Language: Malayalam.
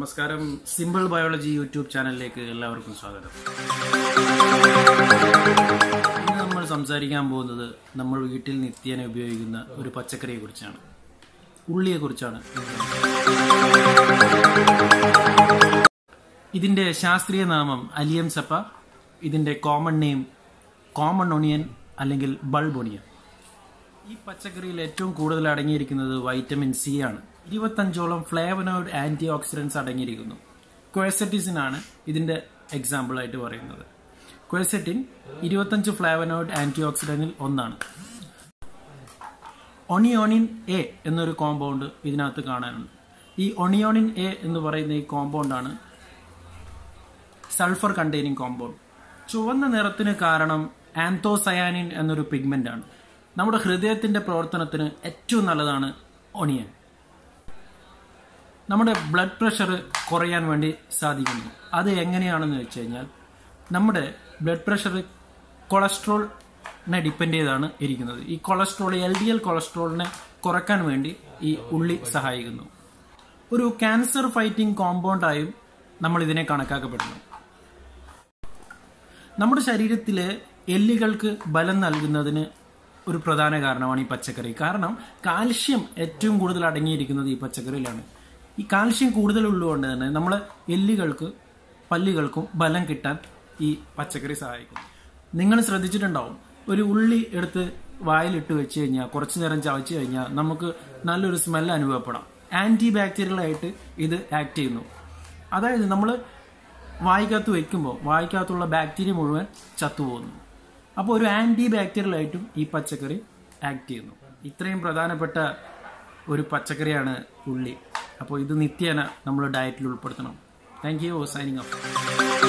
നമസ്കാരം സിമ്പിൾ ബയോളജി യൂട്യൂബ് ചാനലിലേക്ക് എല്ലാവർക്കും സ്വാഗതം ഇന്ന് നമ്മൾ സംസാരിക്കാൻ പോകുന്നത് നമ്മൾ വീട്ടിൽ നിത്യേന ഉപയോഗിക്കുന്ന ഒരു പച്ചക്കറിയെ കുറിച്ചാണ് ഉള്ളിയെ കുറിച്ചാണ് ഇതിന്റെ ശാസ്ത്രീയ നാമം അലിയം സപ്പ ഇതിന്റെ കോമൺ നെയിം കോമൺ ഒണിയൻ അല്ലെങ്കിൽ ബൾബ് ഒണിയൻ ഈ പച്ചക്കറിയിൽ ഏറ്റവും കൂടുതൽ അടങ്ങിയിരിക്കുന്നത് വൈറ്റമിൻ സി ആണ് ഇരുപത്തഞ്ചോളം ഫ്ലേവനോയിഡ് ആന്റി ഓക്സിഡൻസ് അടങ്ങിയിരിക്കുന്നു ക്വേസറ്റിസിൻ ആണ് ഇതിന്റെ എക്സാമ്പിൾ ആയിട്ട് പറയുന്നത് ക്വേസറ്റിൻ ഇരുപത്തഞ്ച് ഫ്ലേവനോയിഡ് ആന്റി ഓക്സിഡന്റിൽ ഒന്നാണ് ഒണിയോണിൻ എ എന്നൊരു കോമ്പൗണ്ട് ഇതിനകത്ത് കാണാനുണ്ട് ഈ ഒണിയോണിൻ എ എന്ന് പറയുന്ന ഈ കോമ്പൗണ്ടാണ് സൾഫർ കണ്ടെയ്നിങ് കോമ്പൗണ്ട് ചുവന്ന നിറത്തിന് കാരണം ആന്തോസയാനിൻ എന്നൊരു പിഗ്മെന്റ് ആണ് നമ്മുടെ ഹൃദയത്തിന്റെ പ്രവർത്തനത്തിന് ഏറ്റവും നല്ലതാണ് ഒണിയൻ നമ്മുടെ ബ്ലഡ് പ്രഷർ കുറയാൻ വേണ്ടി സാധിക്കുന്നു അത് എങ്ങനെയാണെന്ന് വെച്ച് കഴിഞ്ഞാൽ നമ്മുടെ ബ്ലഡ് പ്രഷർ കൊളസ്ട്രോളിനെ ഡിപ്പെൻഡ് ചെയ്താണ് ഇരിക്കുന്നത് ഈ കൊളസ്ട്രോൾ എൽ ഡി എൽ കൊളസ്ട്രോളിനെ കുറയ്ക്കാൻ വേണ്ടി ഈ ഉള്ളി സഹായിക്കുന്നു ഒരു ക്യാൻസർ ഫൈറ്റിംഗ് കോമ്പൗണ്ടായും നമ്മൾ ഇതിനെ കണക്കാക്കപ്പെടുന്നു നമ്മുടെ ശരീരത്തിലെ എല്ലുകൾക്ക് ബലം നൽകുന്നതിന് ഒരു പ്രധാന കാരണമാണ് ഈ പച്ചക്കറി കാരണം കാൽഷ്യം ഏറ്റവും കൂടുതൽ അടങ്ങിയിരിക്കുന്നത് ഈ പച്ചക്കറിയിലാണ് ഈ കാൽഷ്യം കൂടുതൽ ഉള്ളതുകൊണ്ട് തന്നെ നമ്മളെ എല്ലുകൾക്ക് പല്ലുകൾക്കും ബലം കിട്ടാൻ ഈ പച്ചക്കറി സഹായിക്കും നിങ്ങൾ ശ്രദ്ധിച്ചിട്ടുണ്ടാവും ഒരു ഉള്ളി എടുത്ത് വായിലിട്ട് വെച്ച് കഴിഞ്ഞാൽ കുറച്ചു നേരം ചവച്ച് കഴിഞ്ഞാൽ നമുക്ക് നല്ലൊരു സ്മെല്ല് അനുഭവപ്പെടാം ആന്റി ബാക്ടീരിയൽ ആയിട്ട് ഇത് ആക്ട് ചെയ്യുന്നു അതായത് നമ്മൾ വായിക്കകത്ത് വെക്കുമ്പോൾ വായിക്കകത്തുള്ള ബാക്ടീരിയ മുഴുവൻ ചത്തുപോകുന്നു അപ്പോൾ ഒരു ആന്റി ബാക്ടീരിയൽ ആയിട്ടും ഈ പച്ചക്കറി ആക്ട് ചെയ്യുന്നു ഇത്രയും പ്രധാനപ്പെട്ട ഒരു പച്ചക്കറിയാണ് ഉള്ളി അപ്പോൾ ഇത് നിത്യേന നമ്മൾ ഡയറ്റിൽ ഉൾപ്പെടുത്തണം താങ്ക് യു സൈനിങ് ഓഫ്